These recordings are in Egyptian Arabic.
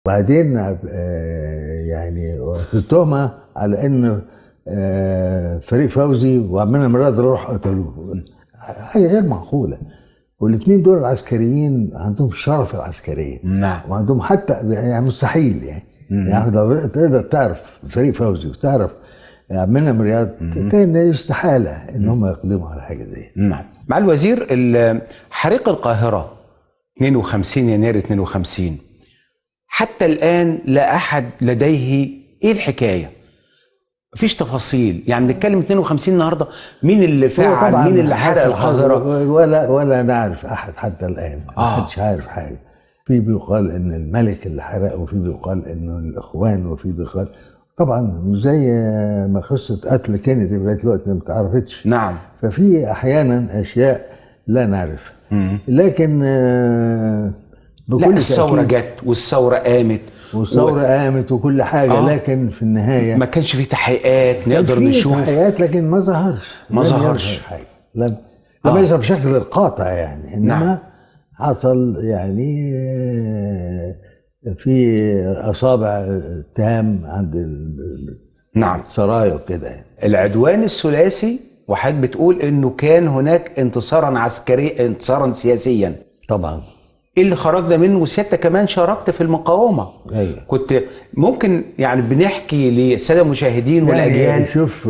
وبعدين آه، يعني التهمه على ان آه، فريق فوزي وعمنا مراد راحوا قتلوه حاجه غير معقوله والاثنين دول العسكريين عندهم شرف العسكريه نعم وعندهم حتى يعني مستحيل يعني مم. يعني لو تقدر تعرف فريق فوزي وتعرف عمنا رياض تاني استحاله ان هم يقدموا على حاجه زي دي. نعم مع الوزير ال- حريق القاهرة 52 يناير 52 حتى الآن لا أحد لديه إيه الحكاية مفيش تفاصيل يعني بنتكلم 52 النهارده مين اللي هو فعل طبعاً مين اللي حرق حصل- القاهرة ولا ولا نعرف احد حتى الان ما آه. حدش عارف حاجه في بيقال ان الملك اللي حرق وفي بيقال انه الاخوان وفي بيقال طبعا مش زي ما قصه قتل كينيدي لغايه دلوقتي ما اتعرفتش نعم ففي احيانا اشياء لا نعرفها مم. لكن آه، لا بكل الثورة تأكيد جت والثورة قامت والثوره قامت وكل حاجه آه. لكن في النهايه ما كانش في تحقيقات كان نقدر في نشوف تحقيقات لكن ما ظهرش ما لم ظهرش. يظهر حاجه لم لم آه. يظهر بشكل قاطع يعني انما نعم. حصل يعني آه، في اصابع تام عند ال- نعم السرايا وكده يعني. العدوان الثلاثي وحضرتك بتقول انه كان هناك انتصارا عسكريا انتصارا سياسيا طبعا ايه اللي خرجنا منه وسيادتك كمان شاركت في المقاومه ايوه كنت ممكن يعني بنحكي للساده المشاهدين والاجيال يعني شوف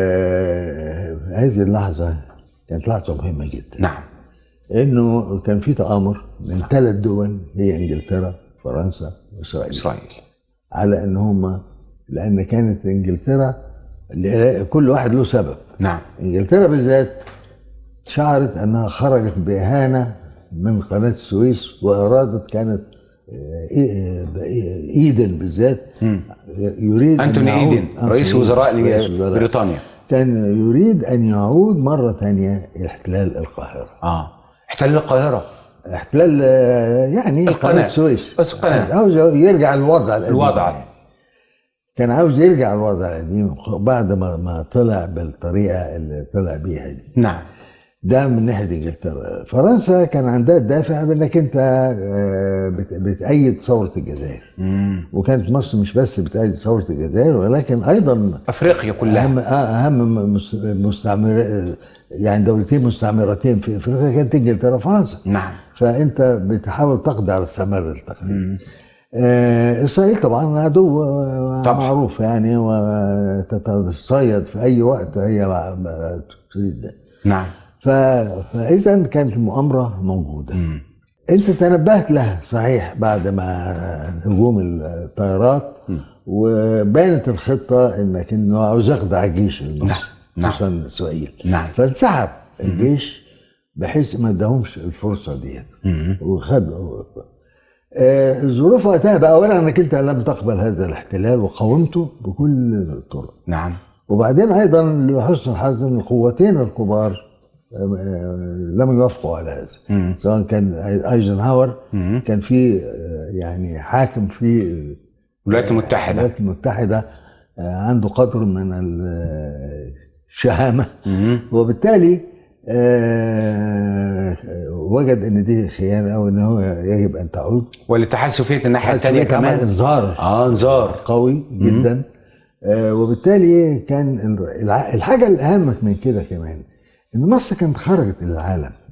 آه، هذه اللحظه كانت لحظه مهمه جدا نعم انه كان في تآمر من ثلاث دول هي انجلترا فرنسا واسرائيل اسرائيل على ان هم لان كانت انجلترا كل واحد له سبب نعم انجلترا بالذات شعرت انها خرجت باهانه من قناه السويس وارادت كانت آه، إيه- إيه- ايدن بالذات مم. يريد أن انتوني يعود- ايدن أنتوني رئيس إيدن، وزراء رئيس وزراء. بريطانيا كان يريد ان يعود مره ثانيه احتلال القاهره اه احتلال القاهره احتلال آه، يعني القناة. قناه السويس بس القناة. عاوز يرجع الوضع القديم الوضع. يعني. كان عاوز يرجع الوضع القديم بعد ما ما طلع بالطريقه اللي طلع بيها دي نعم ده من ناحيه انجلترا فرنسا كان عندها الدافع بانك انت آه، بت- بتأيد ثوره الجزائر مم. وكانت مصر مش بس بتأيد ثوره الجزائر ولكن ايضا افريقيا كلها اهم آه، اهم مس- مستعمر يعني دولتين مستعمرتين في افريقيا كانت انجلترا وفرنسا نعم فانت بتحاول تقضي على الثمر التقليدي مم. آه، اسرائيل طبعا عدو آه، طبعا. معروف يعني وتتصيد في اي وقت هي مع- مع- تريد ده. نعم ف- فاذا كانت المؤامره موجوده مم. انت تنبهت لها صحيح بعد ما هجوم الطيارات مم. وبانت الخطه انك انه عاوز يخضع الجيش المصري نعم. نعم. خصوصا اسرائيل نعم فانسحب الجيش بحيث ما اداهمش الفرصه ديت مم. وخد آه، الظروف وقتها بقى اولا انك انت لم تقبل هذا الاحتلال وقاومته بكل الطرق نعم وبعدين ايضا لحسن الحظ ان القوتين الكبار آه، آه، لم يوافقوا على هذا مم. سواء كان ايزنهاور مم. كان في آه، يعني حاكم في الولايات المتحده الولايات المتحده آه، عنده قدر من ال- الشهامه مم. وبالتالي آه، وجد ان دي خيانه او ان هو يجب ان تعود والاتحاد السوفيتي الناحيه الثانيه السوفيت عمل كمان انذار اه انذار قوي جدا آه، وبالتالي كان الع- الحاجه الاهم من كده كمان ان مصر كانت خرجت الى العالم